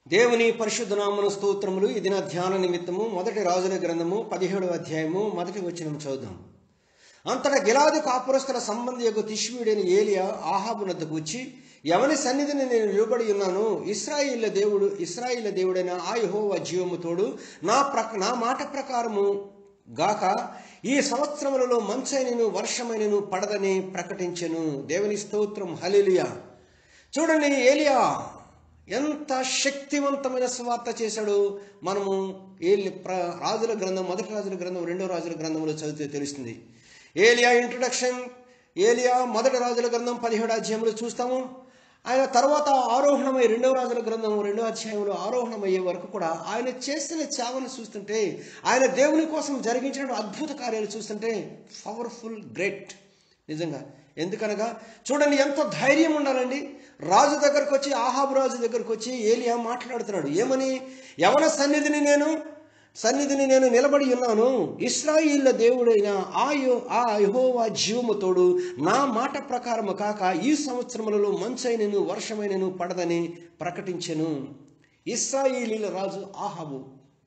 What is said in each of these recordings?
దేవుని పరిశుద్ధ నామన స్తోత్రములు ఈ దిన ధ్యాన నిమిత్తము మొదటి రాజుల గ్రంథము పదిహేడు అధ్యాయము మొదటి వచనం చదువుదాం అంతటా గిలాది కాపురస్తుల సంబంధి యొక్క తిష్వీడైన ఏలియా ఆహాబు నద్దకు వచ్చి ఎవని సన్నిధిని నేను నిలబడి ఉన్నాను ఇస్రాయిల దేవుడు ఇస్రాయిల దేవుడైన ఆ యెహోవా జీవము తోడు నా ప్రక నా మాట ప్రకారము గాక ఈ సంవత్సరములలో మంచైనను వర్షమైనను పడదని ప్రకటించెను దేవుని స్తోత్రం హలిలియా చూడండి ఏలియా ఎంత శక్తివంతమైన స్వార్త చేశాడు మనము ఏలి ప్ర రాజుల గ్రంథం మొదటి రాజుల గ్రంథం రెండో రాజుల గ్రంథంలో చదివితే తెలుస్తుంది ఏలియా ఇంట్రడక్షన్ ఏలియా మొదటి రాజుల గ్రంథం పదిహేడు అధ్యాయంలో చూస్తాము ఆయన తర్వాత ఆరోహణమై రెండవ రాజుల గ్రంథం రెండో అధ్యాయంలో ఆరోహణమయ్యే వరకు కూడా ఆయన చేసిన చావను చూస్తుంటే ఆయన దేవుని కోసం జరిగించిన అద్భుత కార్యాలు చూస్తుంటే పవర్ఫుల్ గ్రేట్ నిజంగా ఎందుకనగా చూడండి ఎంత ధైర్యం ఉండాలండి రాజు దగ్గరకు వచ్చి ఆహాబు రాజు దగ్గరకు వచ్చి ఏలియా మాట్లాడుతున్నాడు ఏమని యవన సన్నిధిని నేను సన్నిధిని నేను నిలబడి ఉన్నాను ఇస్రాయిల్ల దేవుడైన ఆ యో ఆ యహోవా జీవముతోడు నా మాట ప్రకారము కాక ఈ సంవత్సరములలో మంచైనను వర్షమైనను పడదని ప్రకటించెను ఇస్రాయిలీల రాజు ఆహాబు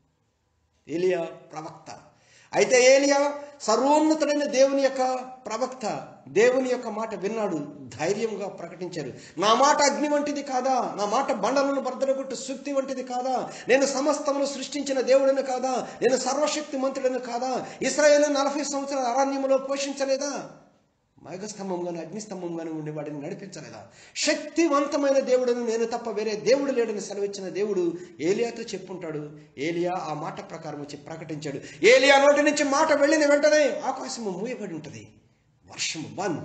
ఏలియా ప్రవక్త అయితే ఏలియా సర్వోన్నతుడైన దేవుని యొక్క ప్రవక్త దేవుని యొక్క మాట విన్నాడు ధైర్యంగా ప్రకటించారు నా మాట అగ్ని వంటిది కాదా నా మాట బండలను బద్దలగొట్టు సుక్తి వంటిది కాదా నేను సమస్తమును సృష్టించిన దేవుడిని కాదా నేను సర్వశక్తి మంత్రుడని కాదా ఇస్రాయేల్ నలభై సంవత్సరాల అరణ్యములో పోషించలేదా మేఘస్తంభంగాను అగ్నిస్తంభంగాను ఉండి వాడిని నడిపించలేదా శక్తివంతమైన దేవుడును నేను తప్ప వేరే దేవుడు లేడని సెలవిచ్చిన దేవుడు ఏలియాతో చెప్పుంటాడు ఏలియా ఆ మాట ప్రకారం వచ్చి ప్రకటించాడు ఏలియా నోటి నుంచి మాట వెళ్ళిన వెంటనే ఆకాశము మూయబడి ఉంటుంది వర్షము బన్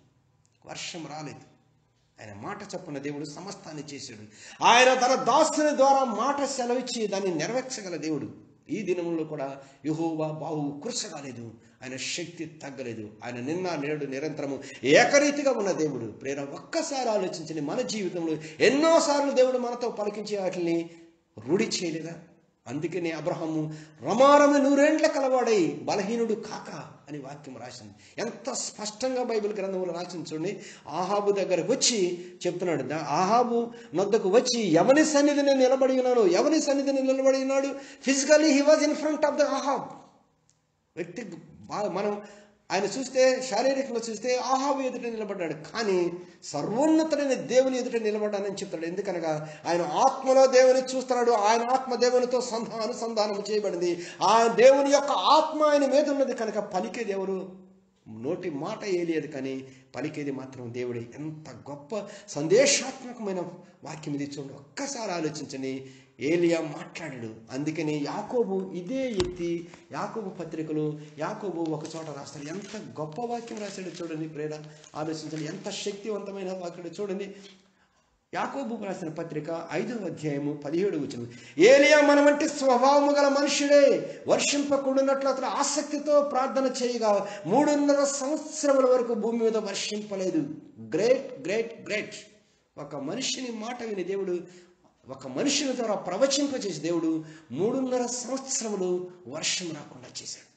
వర్షం రాలేదు ఆయన మాట చప్పున దేవుడు సమస్తాన్ని చేశాడు ఆయన తన దాసుని ద్వారా మాట సెలవిచ్చి దాన్ని నెరవేర్చగల దేవుడు ఈ దినంలో కూడా యహోవా బాహు కృషగాలేదు ఆయన శక్తి తగ్గలేదు ఆయన నిన్న నేడు నిరంతరము ఏకరీతిగా ఉన్న దేవుడు ప్రేర ఒక్కసారి ఆలోచించండి మన జీవితంలో ఎన్నోసార్లు దేవుడు మనతో పలికించే వాటిని రూఢి చేయలేదా అందుకనే అబ్రహము రమారమి నూరేండ్ల కలవాడై బలహీనుడు కాక అని వాక్యం రాసింది ఎంత స్పష్టంగా బైబిల్ గ్రంథంలో రాసింది చూడండి ఆహాబు దగ్గరకు వచ్చి చెప్తున్నాడు దా- ఆహాబు నొద్దకు వచ్చి ఎవని సన్నిధిని నిలబడి ఉన్నాడు ఎవని సన్నిధిని నిలబడి ఉన్నాడు physically he was in front of the Ahab వ్యక్తి బాగా మనం ఆయన చూస్తే శారీరకంగా చూస్తే ఆహాబు ఎదుట నిలబడ్డాడు కానీ సర్వోన్నతుడైన దేవుని ఎదుట నిలబడ్డానని చెప్తాడు ఎందుకనగా ఆయన ఆత్మలో దేవుని చూస్తున్నాడు ఆయన ఆత్మ దేవునితో సంధ అనుసంధానం చేయబడింది ఆ దేవుని యొక్క ఆత్మ ఆయన మీద ఉన్నది కనుక పలికేది ఎవరు నోటి మాట ఏలియదు కానీ పలికేది మాత్రం దేవుడే ఎంత గొప్ప సందేశాత్మకమైన వాక్యం ఇది చూడండి ఒక్కసారి ఆలోచించండి ఏలియా మాట్లాడాడు అందుకని యాకోబు ఇదే ఎత్తి యాకోబు పత్రికలు యాకోబు ఒక చోట రాస్తాడు ఎంత గొప్ప వాక్యం రాశాడు చూడండి ప్రేర ఆలోచించండి ఎంత శక్తివంతమైన వాక్యం చూడండి యాకోబు రాసిన పత్రిక ఐదవ అధ్యాయము పదిహేడు వచ్చిన ఏలియా మన వంటి స్వభావము గల మనుషుడే వర్షింపకుండానట్లు అతను ఆసక్తితో ప్రార్థన చేయగా మూడున్నర సంవత్సరముల వరకు భూమి మీద వర్షింపలేదు గ్రేట్ గ్రేట్ గ్రేట్ ఒక మనిషిని మాట విని దేవుడు ఒక మనిషిని ద్వారా ప్రవచింపచేసి దేవుడు మూడున్నర సంవత్సరములు వర్షం రాకుండా చేశాడు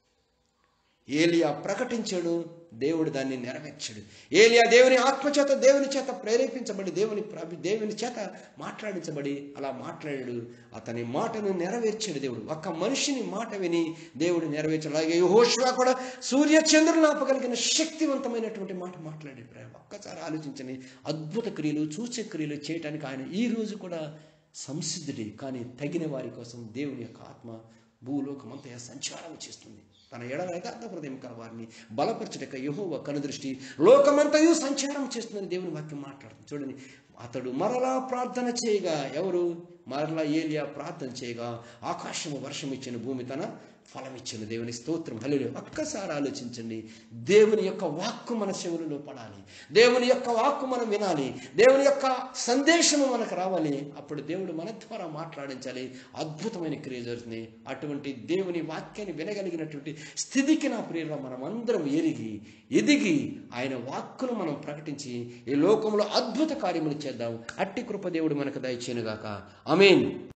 ఏలియా ప్రకటించాడు దేవుడు దాన్ని నెరవేర్చాడు ఏలియా దేవుని ఆత్మచేత దేవుని చేత ప్రేరేపించబడి దేవుని ప్రభు దేవుని చేత మాట్లాడించబడి అలా మాట్లాడాడు అతని మాటను నెరవేర్చాడు దేవుడు ఒక్క మనిషిని మాట విని దేవుడు నెరవేర్చాడు అలాగే యెహోషువ కూడా సూర్య చంద్రులను ఆపగలిగిన శక్తివంతమైనటువంటి మాట మాట్లాడాడు ప్రేమ ఒక్కసారి ఆలోచించండి అద్భుత క్రియలు సూచక క్రియలు చేయడానికి ఆయన ఈ రోజు కూడా సంసిద్ధుడే కానీ తగిన వారి కోసం దేవుని యొక్క ఆత్మ భూలోకమంతా సంచారం చేస్తుంది తన ఎడల యథార్థ హృదయం కల వారిని బలపరచుటక యహోవ కనుదృష్టి లోకమంతయు సంచారం చేస్తుందని దేవుని వాక్యం మాట్లాడుతుంది చూడండి అతడు మరలా ప్రార్థన చేయగా ఎవరు మరలా ఏలియా ప్రార్థన చేయగా ఆకాశము వర్షం ఇచ్చిన భూమి తన ఫలం ఇచ్చిన దేవుని స్తోత్రం హల్లేలూయా ఒక్కసారి ఆలోచించండి దేవుని యొక్క వాక్కు మన చెవులలో పడాలి దేవుని యొక్క వాక్కు మనం వినాలి దేవుని యొక్క సందేశము మనకు రావాలి అప్పుడు దేవుడు మన ద్వారా మాట్లాడించాలి అద్భుతమైన క్రియ జరుగుతుంది అటువంటి దేవుని వాక్యాన్ని వినగలిగినటువంటి స్థితికి నా ప్రియుల మనం అందరం ఎరిగి ఎదిగి ఆయన వాక్కును మనం ప్రకటించి ఈ లోకంలో అద్భుత కార్యములు చేద్దాం అట్టి కృప దేవుడు మనకు దయచేనుగాక అమేన్